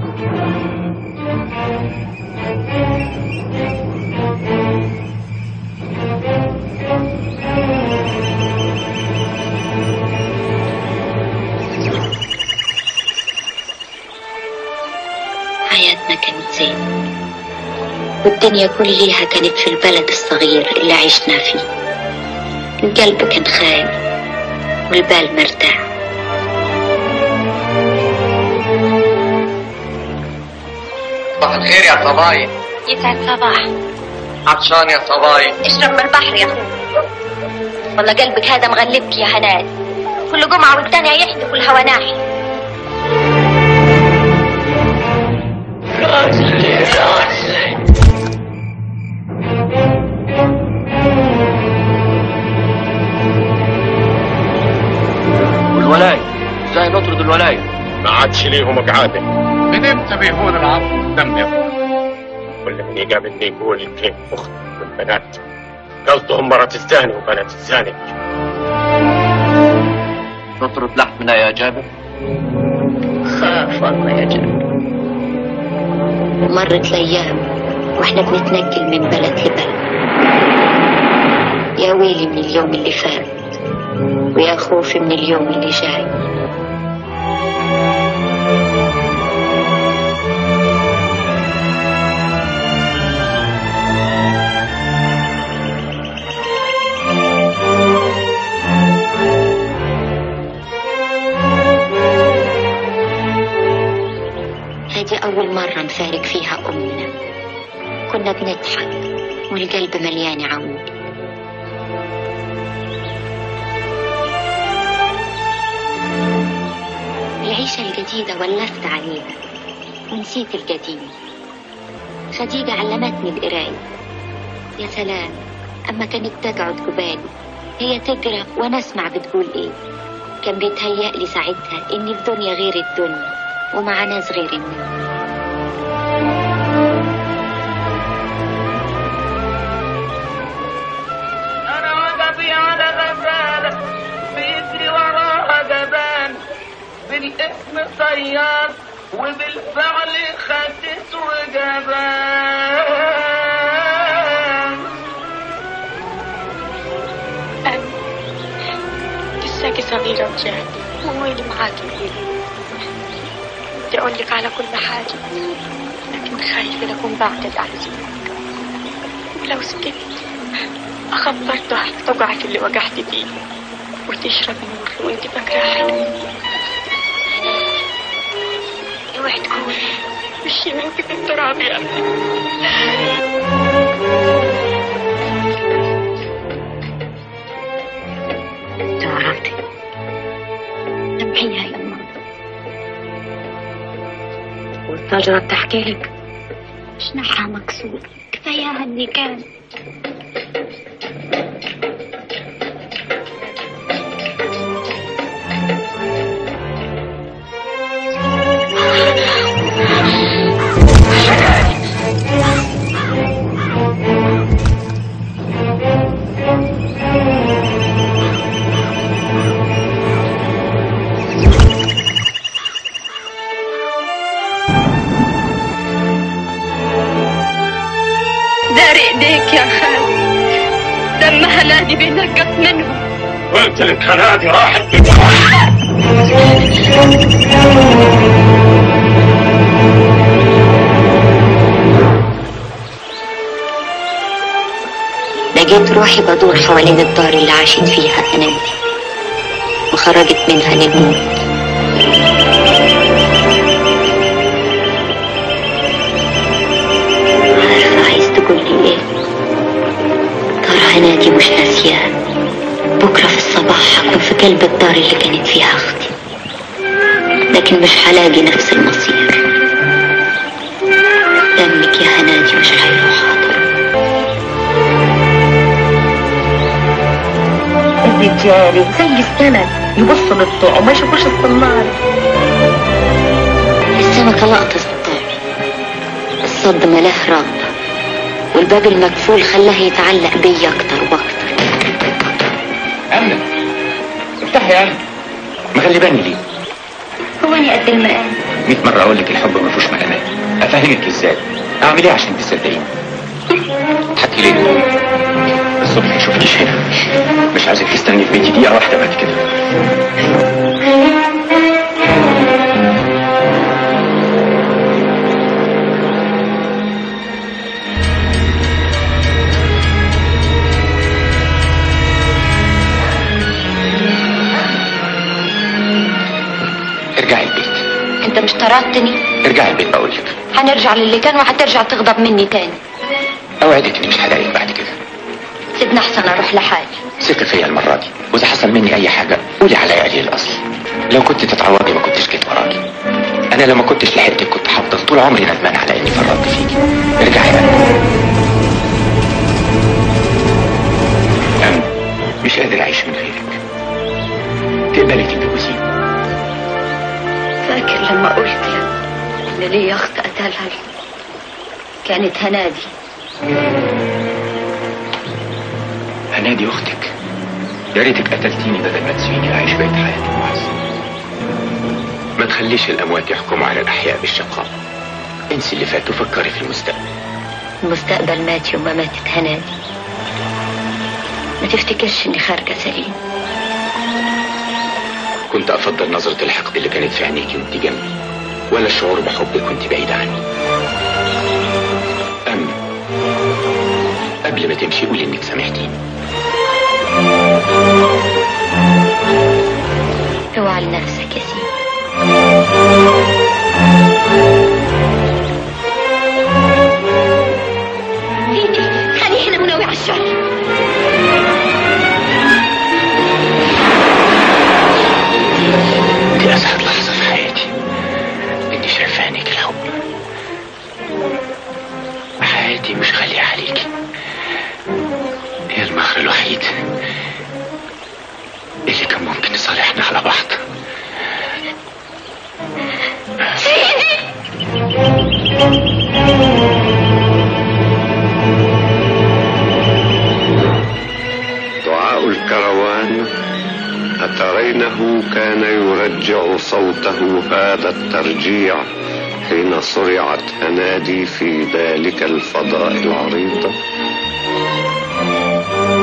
حياتنا كانت زين والدنيا كلها كانت في البلد الصغير اللي عشنا فيه القلب كان خالي والبال مرتاح صباح الخير يا صبايا يسعد صباح عطشان يا صبايا اشرب من البحر يا اخوي والله قلبك هذا مغلبك يا هناد كل جمعة والتانية يحدف الهوى ناحي والولاية ازاي نطرد الولاية ما عادش ليهم قعاده من امتى بيهون العرض دم كل من يقابلني يقول كيف اخت والبنات قصدهم مرة الزاني وبنات الزاني نطرد لحمنا يا جابر خاف والله يا جابر مرت الأيام وإحنا بنتنقل من بلد لبلد يا ويلي من اليوم اللي فات ويا خوفي من اليوم اللي جاي هذه أول مرة نفارق فيها أمنا كنا بنضحك والقلب مليان عود العيشة الجديدة ولفت عليها ونسيت القديم خديجة علمتني القراية يا سلام أما كانت تقعد قبالي هي تقرأ وأنا أسمع بتقول إيه كان بيتهيألي ساعتها إني في دنيا غير الدنيا ومع ناس غير الناس انا وقفي على غزالة بيجري وراها جبان بالاسم صياد وبالفعل خدت وجبان لساكي صغيرة وجاهلة وويلي معاكي ويلي بدي أقول لك على كل حاجة لكن خايفة لكون بعدت عن زينك ولو سكت أخاف برضه تقع في اللي وقعت فيه وتشرب نور وانت فاكرة حلو اوعي تكون مش يمكن في التراب يا أخي تعرفي سامحيها يا ماما والطجرة بتحكي لك جناحها مكسور كفاياها اللي كان دار ايديك يا خال دمها نادي بينقط منهم قلت لك هنادي راحت لقيت روحي بدور حوالين الدار اللي عاشت فيها أنادي وخرجت منها للموت عارفة عايز تقول لي ايه ترى هنادي مش ناسياه بكرة في الصباح هكون في قلب الدار اللي كانت فيها أختي لكن مش هلاقي نفس المصير دمك يا هنادي مش هيروح حاضر الرجال زي السمك يبصوا للطوع وما يشوفوش الصنار السمكة لقطة الطعم الصدمة له رب والباب المقفول خلاه يتعلق بيا أكتر وأكتر أمنة افتحي يا أمنة مغلباني ليه؟ هو أنا قد المقام 100 مرة أقول لك الحب ما فيهوش ملامات أفهمك إزاي أعمل إيه عشان تصدقيني حكي لي الصبح ما شوفنيش هنا مش عايزك تستني في بيتي دقيقة واحدة بعد كده ارجعي البيت انت مش طردتني ارجعي البيت بقول لك هنرجع للي كان وهترجع تغضب مني تاني اوعدك اني مش هلاقيك بعد كده سيبنا احسن اروح لحالي ثقي فيا المرة دي واذا حصل مني اي حاجة قولي عليا قليل الاصل لو كنت تتعوضي ما كنتش جيت وراكي انا لو ما كنتش لحقتك كنت هفضل طول عمري ندمان على اني فرطت فيكي ارجعي بقى أم مش قادر اعيش من غيرك تقبلي تتجوزيني فاكر لما قلت لك ان ليا اخت قتلها كانت هنادي هنادي اختك يا ريتك قتلتيني بدل ما تسيبيني اعيش بقيت حياتي معز ما تخليش الاموات يحكموا على الاحياء بالشقاء انسي اللي فات وفكري في المستقبل المستقبل مات يوم ما ماتت هنادي ما تفتكرش اني خارجه سليم كنت افضل نظرة الحقد اللي كانت في عينيكي وانت جنبي ولا الشعور بحبك وانت بعيدة عني أم قبل ما تمشي قولي انك سامحتيني اوعى لنفسك يا سيدي سيدي خلي هنا مناوي على الشر دي اسعد لحظة في حياتي اني شايفاني الحب حياتي مش غالية عليكي هي المخر الوحيد اللي كان ممكن يصالحنا على بعض دعاء الكروان أترينه كان يرجع صوته هذا الترجيع حين صرعت أنادي في ذلك الفضاء العريض